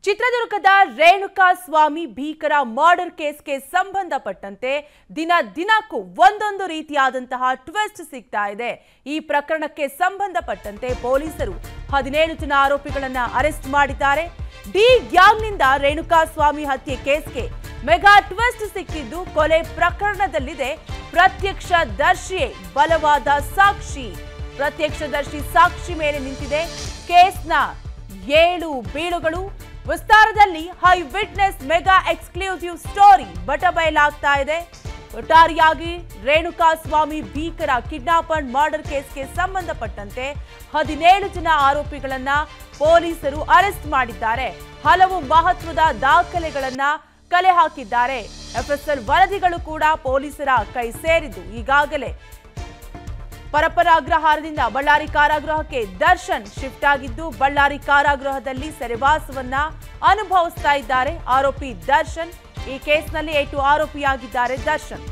ಚಿತ್ರದುರ್ಗದ ರೇಣುಕಾ ಸ್ವಾಮಿ ಭೀಕರ ಮರ್ಡರ್ ಕೇಸ್ಗೆ ಸಂಬಂಧಪಟ್ಟಂತೆ ದಿನ ದಿನಕ್ಕೂ ಒಂದೊಂದು ರೀತಿಯಾದಂತಹ ಟ್ವಿಸ್ಟ್ ಸಿಗ್ತಾ ಇದೆ ಈ ಪ್ರಕರಣಕ್ಕೆ ಸಂಬಂಧಪಟ್ಟಂತೆ ಪೊಲೀಸರು ಹದಿನೇಳು ಜನ ಆರೋಪಿಗಳನ್ನ ಅರೆಸ್ಟ್ ಮಾಡಿದ್ದಾರೆ ಡಿ ಗ್ಯಾಂಗ್ನಿಂದ ರೇಣುಕಾ ಸ್ವಾಮಿ ಹತ್ಯೆ ಕೇಸ್ಗೆ ಮೆಗಾ ಟ್ವಿಸ್ಟ್ ಸಿಕ್ಕಿದ್ದು ಕೊಲೆ ಪ್ರಕರಣದಲ್ಲಿದೆ ಪ್ರತ್ಯಕ್ಷ ದರ್ಶಿಯೇ ಬಲವಾದ ಸಾಕ್ಷಿ ಪ್ರತ್ಯಕ್ಷದರ್ಶಿ ಸಾಕ್ಷಿ ಮೇಲೆ ನಿಂತಿದೆ ಕೇಸ್ನ ಏಳು ಬೀಳುಗಳು ವಿಸ್ತಾರದಲ್ಲಿ high witness mega exclusive story ಬಟಬಯಲಾಗ್ತಾ ಇದೆ ಒಟ್ಟಾರೆಯಾಗಿ ರೇಣುಕಾ ಸ್ವಾಮಿ ಭೀಕರ ಕಿಡ್ನಾಪ್ ಅಂಡ್ ಮರ್ಡರ್ ಕೇಸ್ಗೆ ಸಂಬಂಧಪಟ್ಟಂತೆ ಹದಿನೇಳು ಜನ ಆರೋಪಿಗಳನ್ನ ಪೊಲೀಸರು ಅರೆಸ್ಟ್ ಮಾಡಿದ್ದಾರೆ ಹಲವು ಮಹತ್ವದ ದಾಖಲೆಗಳನ್ನ ಕಲೆ ಹಾಕಿದ್ದಾರೆ ಎಫ್ಎಸ್ಎಲ್ ವರದಿಗಳು ಕೂಡ ಪೊಲೀಸರ ಕೈ ಸೇರಿದ್ದು ಈಗಾಗಲೇ ಪರಪ್ಪನ ಅಗ್ರಹಾರದಿಂದ ಬಳ್ಳಾರಿ ಕಾರಾಗೃಹಕ್ಕೆ ದರ್ಶನ್ ಶಿಫ್ಟ್ ಆಗಿದ್ದು ಬಳ್ಳಾರಿ ಕಾರಾಗೃಹದಲ್ಲಿ ಸೆರೆವಾಸವನ್ನ ಅನುಭವಿಸ್ತಾ ಇದ್ದಾರೆ ಆರೋಪಿ ದರ್ಶನ್ ಈ ಕೇಸ್ನಲ್ಲಿ ಏಟು ಆರೋಪಿಯಾಗಿದ್ದಾರೆ ದರ್ಶನ್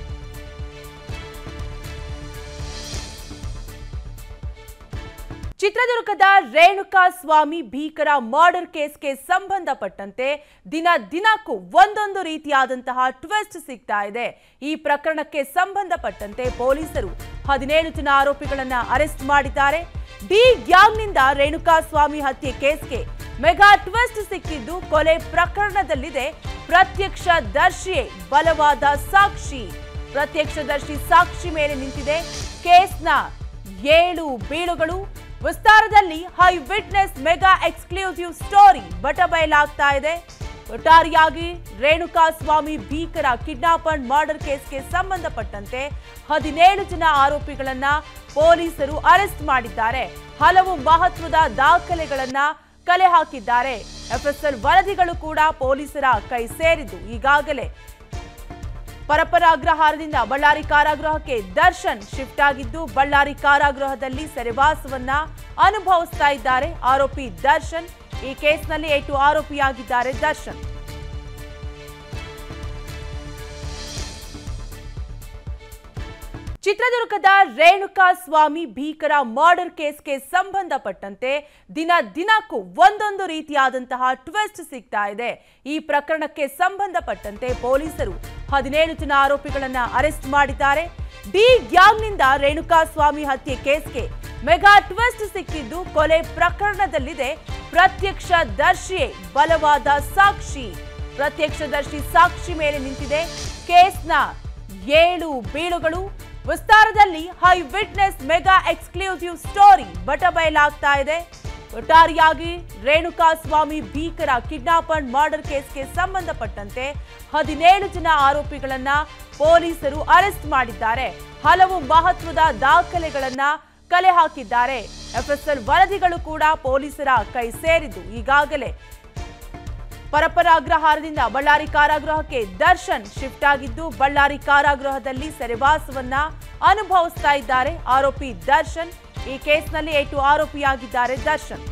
ಚಿತ್ರದುರ್ಗದ ರೇಣುಕಾ ಸ್ವಾಮಿ ಭೀಕರ ಮರ್ಡರ್ ಕೇಸ್ಗೆ ಸಂಬಂಧಪಟ್ಟಂತೆ ದಿನ ದಿನಕ್ಕೂ ಒಂದೊಂದು ರೀತಿಯಾದಂತಹ ಟ್ವಿಸ್ಟ್ ಸಿಗ್ತಾ ಇದೆ ಈ ಪ್ರಕರಣಕ್ಕೆ ಸಂಬಂಧಪಟ್ಟಂತೆ ಪೊಲೀಸರು ಹದಿನೇಳು ಜನ ಆರೋಪಿಗಳನ್ನ ಅರೆಸ್ಟ್ ಮಾಡಿದ್ದಾರೆ ಡಿ ಗ್ಯಾಂಗ್ನಿಂದ ರೇಣುಕಾ ಸ್ವಾಮಿ ಹತ್ಯೆ ಕೇಸ್ಗೆ ಮೆಗಾ ಟ್ವಿಸ್ಟ್ ಸಿಕ್ಕಿದ್ದು ಕೊಲೆ ಪ್ರಕರಣದಲ್ಲಿದೆ ಪ್ರತ್ಯಕ್ಷ ದರ್ಶಿಯೇ ಬಲವಾದ ಸಾಕ್ಷಿ ಪ್ರತ್ಯಕ್ಷದರ್ಶಿ ಸಾಕ್ಷಿ ಮೇಲೆ ನಿಂತಿದೆ ಕೇಸ್ನ ಏಳು ಬೀಳುಗಳು ವಿಸ್ತಾರದಲ್ಲಿ high witness mega exclusive story ಬಟಬಯಲಾಗ್ತಾ ಇದೆ ಒಟ್ಟಾರೆಯಾಗಿ ರೇಣುಕಾ ಸ್ವಾಮಿ ಭೀಕರ ಕಿಡ್ನಾಪ್ ಅಂಡ್ ಮರ್ಡರ್ ಕೇಸ್ಗೆ ಸಂಬಂಧಪಟ್ಟಂತೆ ಹದಿನೇಳು ಜನ ಆರೋಪಿಗಳನ್ನ ಪೊಲೀಸರು ಅರೆಸ್ಟ್ ಮಾಡಿದ್ದಾರೆ ಹಲವು ಮಹತ್ವದ ದಾಖಲೆಗಳನ್ನ ಕಲೆ ಹಾಕಿದ್ದಾರೆ ಎಫ್ಎಸ್ಎಲ್ ವರದಿಗಳು ಕೂಡ ಪೊಲೀಸರ ಕೈ ಸೇರಿದ್ದು ಈಗಾಗಲೇ ಪರಪ್ಪನ ಅಗ್ರಹಾರದಿಂದ ಬಳ್ಳಾರಿ ಕಾರಾಗೃಹಕ್ಕೆ ದರ್ಶನ್ ಶಿಫ್ಟ್ ಆಗಿದ್ದು ಬಳ್ಳಾರಿ ಕಾರಾಗೃಹದಲ್ಲಿ ಸೆರೆವಾಸವನ್ನ ಅನುಭವಿಸ್ತಾ ಇದ್ದಾರೆ ಆರೋಪಿ ದರ್ಶನ್ ಈ ಕೇಸ್ನಲ್ಲಿ ಏಟು ಆರೋಪಿಯಾಗಿದ್ದಾರೆ ದರ್ಶನ್ ಚಿತ್ರದುರ್ಗದ ರೇಣುಕಾ ಸ್ವಾಮಿ ಭೀಕರ ಮರ್ಡರ್ ಕೇಸ್ಗೆ ಸಂಬಂಧಪಟ್ಟಂತೆ ದಿನ ದಿನಕ್ಕೂ ಒಂದೊಂದು ರೀತಿಯಾದಂತಹ ಟ್ವಿಸ್ಟ್ ಸಿಗ್ತಾ ಇದೆ ಈ ಪ್ರಕರಣಕ್ಕೆ ಸಂಬಂಧಪಟ್ಟಂತೆ ಪೊಲೀಸರು ಹದಿನೇಳು ಜನ ಆರೋಪಿಗಳನ್ನ ಅರೆಸ್ಟ್ ಮಾಡಿದ್ದಾರೆ ಡಿ ಗ್ಯಾಂಗ್ನಿಂದ ರೇಣುಕಾ ಸ್ವಾಮಿ ಹತ್ಯೆ ಕೇಸ್ಗೆ ಮೆಗಾ ಟ್ವಿಸ್ಟ್ ಸಿಕ್ಕಿದ್ದು ಕೊಲೆ ಪ್ರಕರಣದಲ್ಲಿದೆ ಪ್ರತ್ಯಕ್ಷ ದರ್ಶಿಯೇ ಬಲವಾದ ಸಾಕ್ಷಿ ಪ್ರತ್ಯಕ್ಷದರ್ಶಿ ಸಾಕ್ಷಿ ಮೇಲೆ ನಿಂತಿದೆ ಕೇಸ್ನ ಏಳು ಬೀಳುಗಳು ವಿಸ್ತಾರದಲ್ಲಿ high witness mega exclusive story ಬಟಬಯಲಾಗ್ತಾ ಇದೆ ಒಟ್ಟಾರೆಯಾಗಿ ರೇಣುಕಾ ಸ್ವಾಮಿ ಭೀಕರ ಕಿಡ್ನಾಪ್ ಅಂಡ್ ಮರ್ಡರ್ ಕೇಸ್ಗೆ ಸಂಬಂಧಪಟ್ಟಂತೆ ಹದಿನೇಳು ಜನ ಆರೋಪಿಗಳನ್ನ ಪೊಲೀಸರು ಅರೆಸ್ಟ್ ಮಾಡಿದ್ದಾರೆ ಹಲವು ಮಹತ್ವದ ದಾಖಲೆಗಳನ್ನ ಕಲೆ ಹಾಕಿದ್ದಾರೆ ಎಫ್ಎಸ್ಎಲ್ ವರದಿಗಳು ಕೂಡ ಪೊಲೀಸರ ಕೈ ಸೇರಿದ್ದು ಈಗಾಗಲೇ ಪರಪ್ಪನ ಅಗ್ರಹಾರದಿಂದ ಬಳ್ಳಾರಿ ಕಾರಾಗೃಹಕ್ಕೆ ದರ್ಶನ್ ಶಿಫ್ಟ್ ಆಗಿದ್ದು ಬಳ್ಳಾರಿ ಕಾರಾಗೃಹದಲ್ಲಿ ಸೆರೆವಾಸವನ್ನ ಅನುಭವಿಸ್ತಾ ಇದ್ದಾರೆ ಆರೋಪಿ ದರ್ಶನ್ ಈ ಕೇಸ್ನಲ್ಲಿ ಏಟು ಆರೋಪಿಯಾಗಿದ್ದಾರೆ ದರ್ಶನ್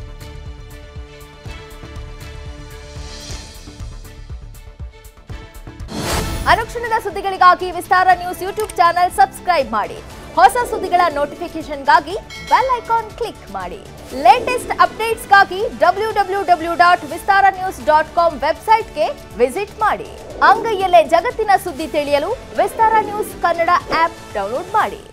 ಅನುಕ್ಷಣದ ಸುದ್ದಿಗಳಿಗಾಗಿ Vistara news YouTube channel subscribe ಮಾಡಿ ಹೊಸ ಸುದ್ದಿಗಳ ನೋಟಿಫಿಕೇಶನ್ಗಾಗಿ ಬೆಲ್ ಐಕಾನ್ ಕ್ಲಿಕ್ ಮಾಡಿ ಲೇಟೆಸ್ಟ್ ಅಪ್ಡೇಟ್ಸ್ಗಾಗಿ W W W dot Vistara news dot com ವೆಬ್ಸೈಟ್ಗೆ ವಿಸಿಟ್ ಮಾಡಿ ಅಂಗೈಯಲ್ಲೇ ಜಗತ್ತಿನ ಸುದ್ದಿ ತಿಳಿಯಲು Vistara news Kannada app download ಮಾಡಿ